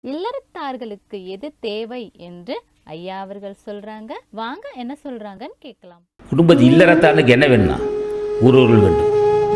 இல்லறத்தார்களுக்கு எது தேவை என்று ஐயா அவர்கள் சொல்றாங்க வாங்க என்ன சொல்றாங்கன்னு கேட்கலாம் குடும்பத்து இல்லறத்தானுக்கு என்ன வேணும்னா குருவர்கள் வேண்டும்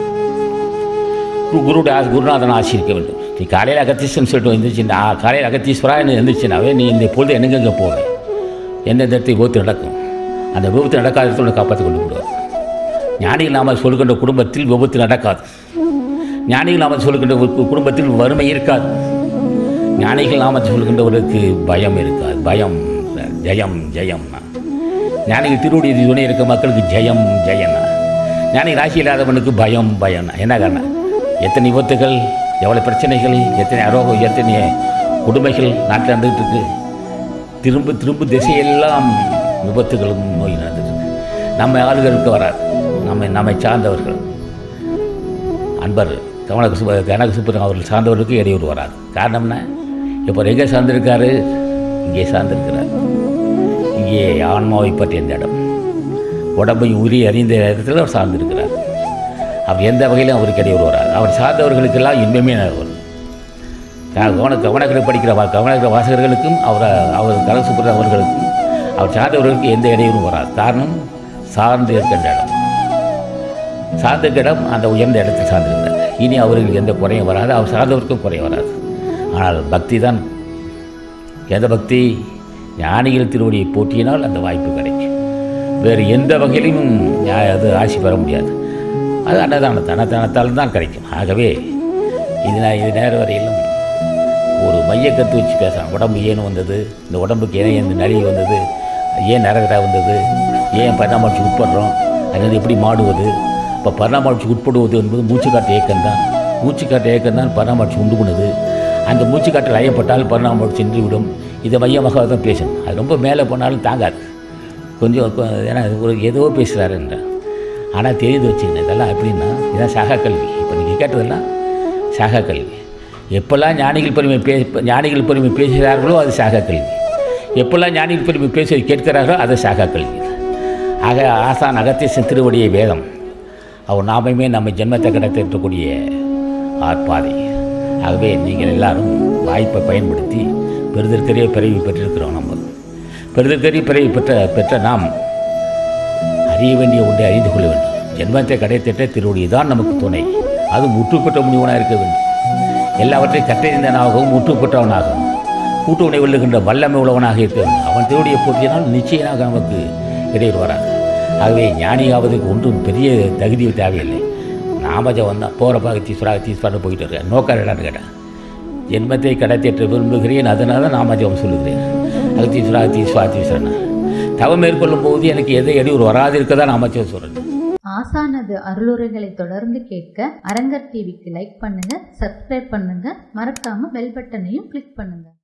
குரு- குருடைய ஆசி குருநாதன் ஆசி இருக்க வேண்டும் நீ காலையில் அகத்தீஸ்வரன் சொல்லிட்டு வந்துச்சுன்னா காலையில் அகத்தீஸ்வரா என்ன இருந்துச்சுனாவே நீ இந்த பொழுது எங்கெங்கே போவேன் எந்தெந்த இடத்தை விபத்து நடக்கும் அந்த விபத்து நடக்காத இடத்துல காப்பாற்றி கொண்டு விடுவார் ஞானிகள் நாம சொல்கின்ற குடும்பத்தில் விபத்து நடக்காது ஞானிகள் நாம சொல்கின்ற ஒரு கு- குடும்பத்தில் வறுமை இருக்காது ஞானிகள் நாம சொல்கின்றவருக்கு பயம் இருக்காது பயம் ஜெயம் ஜெயம் ஞானிகள் திருவடி துணை இருக்க மக்களுக்கு ஜெயம் ஜெயம்னா ஞானி ராசி இல்லாதவனுக்கு பயம் பயம்னா என்ன காரணம் எத்தனை விபத்துகள் எவ்வளோ பிரச்சனைகள் எத்தனை அரோகம் எத்தனை கொடுமைகள் நாட்டில் நடந்துகிட்டு இருக்கு திரும்ப திரும்ப திசையெல்லாம் விபத்துகளும் நோய் நடந்துட்டு இருக்கு நம்ம ஆளுகளுக்கு வராது நம்ம நம்மை சார்ந்தவர்கள் அன்பர் கமலக சுப்ப கனக சுப்பரம் அவர்கள் சார்ந்தவர்களுக்கு இடையூறு வராது காரணம் என்ன இப்போ எங்கே சார்ந்திருக்காரு இங்கே சார்ந்திருக்கிறார் இங்கே ஆன்மாவை பற்றிய இந்த இடம் உடம்பை உரி அறிந்த இடத்துல அவர் சார்ந்திருக்கிறார் அவர் எந்த வகையிலும் அவருக்கு இடையூறு வராது அவர் சார்ந்தவர்களுக்கெல்லாம் இன்பமே வரும் க- கவன கவனக்கரை படிக்கிற வா- கவனக்கரை வாசகர்களுக்கும் அவர் அவர் கனக சுப்பரம் அவர்களுக்கும் அவர் சார்ந்தவர்களுக்கு எந்த இடையூறும் வராது காரணம் சார்ந்து இருக்கின்ற இடம் சார்ந்த இடம் அந்த உயர்ந்த இடத்தில் சார்ந்திருந்தார் இனி அவர்களுக்கு எந்த குறையும் வராது அவர் சார்ந்தவருக்கும் குறையும் வராது ஆனால் பக்தி தான் எந்த பக்தி ஞானிகள் திருவடியை போற்றியினால் அந்த வாய்ப்பு கிடைக்கும் வேறு எந்த வகையிலும் ஞா- அது ஆசி பெற முடியாது அது அன்னதானத்தை அன்னதானத்தால் தான் கிடைக்கும் ஆகவே இது நான் இது நேரம் வரையிலும் ஒரு மையக்கருத்து வச்சு பேசலாம் உடம்பு ஏன் வந்தது இந்த உடம்புக்கு ஏன் இந்த நலிவு வந்தது ஏன் நரகரா வந்தது ஏன் பரிணாமச்சு உட்படுறோம் அது எப்படி மாடுவது இப்போ பரிணாமச்சு உட்படுவது என்பது மூச்சுக்காட்டு ஏக்கம் தான் மூச்சுக்காட்டு ஏக்கம் தான் பரிணாமச்சு உண்டு பண்ணுது அந்த மூச்சுக்காட்டில் லயப்பட்டால் பரிணாமச்சு சென்று விடும் இதை மையமாக தான் பேசணும் அது ரொம்ப மேலே போனாலும் தாங்காது கொஞ்சம் கொ- ஏன்னா ஒரு ஏதோ பேசுகிறாருன்ற ஆனால் தெரிந்து வச்சுக்கணும் இதெல்லாம் எப்படின்னா இதான் சாகா கல்வி இப்போ நீங்கள் கேட்டதெல்லாம் சாகா கல்வி எப்பெல்லாம் ஞானிகள் பெருமை பே ஞானிகள் பெருமை பேசுகிறார்களோ அது சாகா கல்வி எப்பெல்லாம் ஞானிகள் பெருமை பேச கேட்கிறார்களோ அது சாகா கல்வி ஆக ஆசான் அகத்தீசன் திருவடியை வேதம் அவர் நாமமே நம்ம ஜென்மத்தை கடத்தக்கூடிய ஆற்பாதை ஆகவே நீங்கள் எல்லாரும் வாய்ப்பை பயன்படுத்தி பெருதற்கரிய பிறவி பெற்றிருக்கிறோம் நம்ம பெருதற்கரிய பிறவி பெற்ற பெற்ற நாம் அறிய வேண்டிய ஒன்றை அறிந்து கொள்ள வேண்டும் ஜென்மத்தை கடைத்திட்ட திருவடி தான் நமக்கு துணை அது முற்று பெற்ற முனிவனாக இருக்க வேண்டும் எல்லாவற்றையும் கற்றறிந்தவனாகவும் முற்று பெற்றவனாகவும் கூட்டு உணை வெல்லுகின்ற வல்லமை உள்ளவனாக இருக்க வேண்டும் அவன் திருவடியை போற்றினால் நிச்சயமாக நமக்கு இடையூறு வராது ஆகவே ஞானியாவதுக்கு ஒன்றும் பெரிய தகுதி தேவையில்லை நாமஜம் வந்தான் போகிற பாகத்தீஸ்வரா தீஸ்வரன் போயிட்டு இருக்கேன் நோக்கம் என்னன்னு கேட்டேன் ஜென்மத்தை கடத்திட்டு விரும்புகிறேன் அதனால தான் நாமஜபம் சொல்லுகிறேன் அகத்தீஸ்வரா தீஸ்வரா தீஸ்வரன் தவம் மேற்கொள்ளும் போது எனக்கு எதை இடையூறு வராது இருக்க தான் நாமஜபம் சொல்கிறேன் ஆசானது அருளுரைகளை தொடர்ந்து கேட்க அரங்கர் டிவிக்கு லைக் பண்ணுங்க சப்ஸ்கிரைப் பண்ணுங்க மறக்காம பெல் பட்டனையும் கிளிக் பண்ணுங்க